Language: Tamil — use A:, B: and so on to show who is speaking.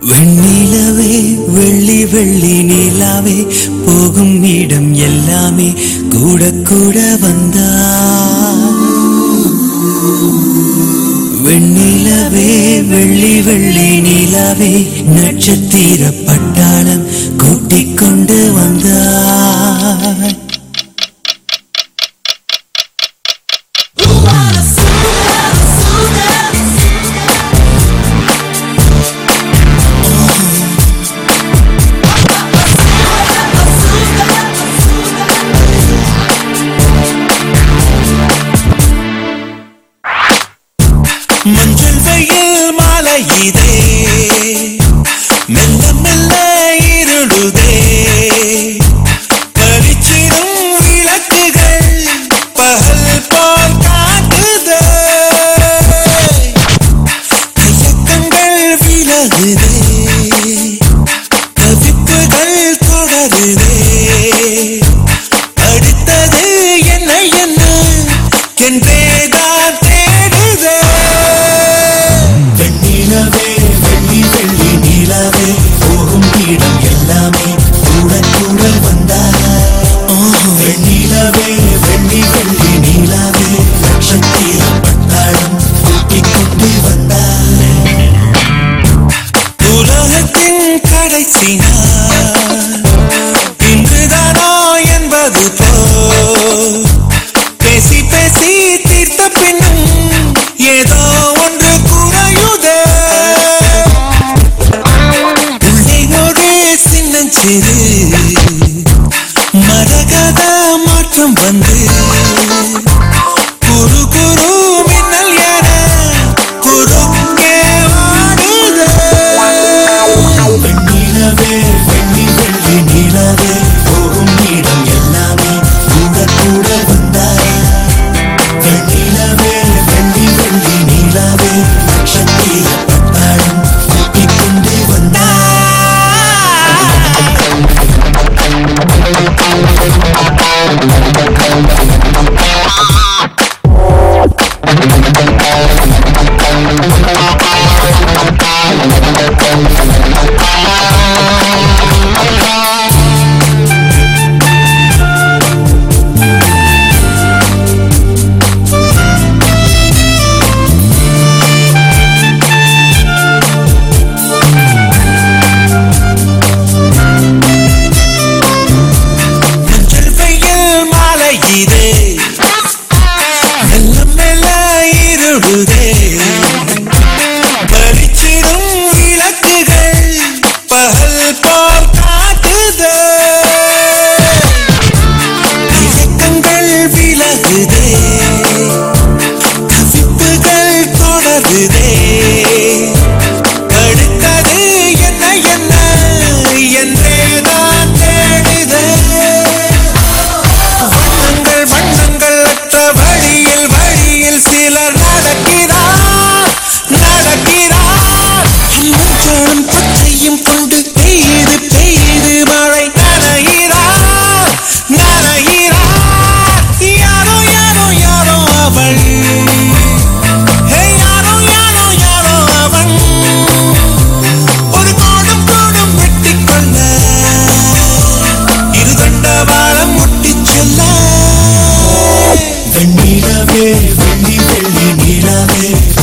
A: வெண்ணிலவே வெள்ளி வெள்ளி நிலாவே போகும் இடம் எல்லாமே கூட கூட வந்தா வெண்ணிலவே வெள்ளி வெள்ளி நிலாவே நட்சத்திர பட்டாளம் கூட்டிக் கொண்டு வந்தாய் மஞ்சள் வெயில் மாலை இதே மெல்ல மெல்ல இருளுதே பளிச்சிடும் விளக்குகள் பகல் போல் காட்டுதே கையக்கங்கள் விலகுதே தவிப்புகள் தொடருதே அடுத்தது என்ன என்ன என்றேதான் தேடுதே வெண்ணிலவே வெள்ளி வெள்ளி நிலவே போகும் இடம் எல்லாமே கூட கூட வந்தாய் வெண்ணிலவே வெள்ளி வெள்ளி நிலவே நட்சத்திர பட்டாளம் கூட்டிக் கொண்டு வந்தாய் உலகத்தின் கடைசி நாள் இன்றுதானோ என்பது போ பேசி பேசி தீர்த்த பின்னும் ஏதோ ஒன்று குறையுதே உள்ளே ஒரு சின்னஞ்சிறு மரகத மாற்றம் வந்து குரு குரு மின்னல் என குறுக்கே வாடுதே வெண்ணிலவே வெள்ளி வெள்ளி நிலவே போகும் இடம் எல்லாமே கூட கூட வந்தாய் வெண்ணிலவே வெள்ளி வெள்ளி நிலவே நட்சத்திர பட்டாளம் கூட்டிக் கொண்டு வந்தாய் மஞ்சள் வெயில் மாலை இதே மெல்ல மெல்ல இருடுதே பளிச்சிடும் விளக்குகள் பகல் போல் காட்டுதே இயக்கங்கள் விலகுதே கவிப்புகள் தொடருதே அடுத்தது என்ன என்ன என்றேதான் தேடுதே வண்ணங்கள் வண்ணங்கள் அற்ற வழியில் வழியில் சிலர் நடக்கிறார் நடக்கிறார் மஞ்சளும் பச்சையும் கொண்டு பெய்து பெய்து மழை நனைகிறார் நனைகிறார் யாரோ யாரோ யாரோ அவள் ஹே, யாரோ யாரோ யாரோ அவன் ஒரு கோடும் கோடும் வெட்டிக் கொள்ள இருதண்ட வாழம் முட்டிச் செல்ல வெண்ணிலவே வெள்ளி வெள்ளி நிலவே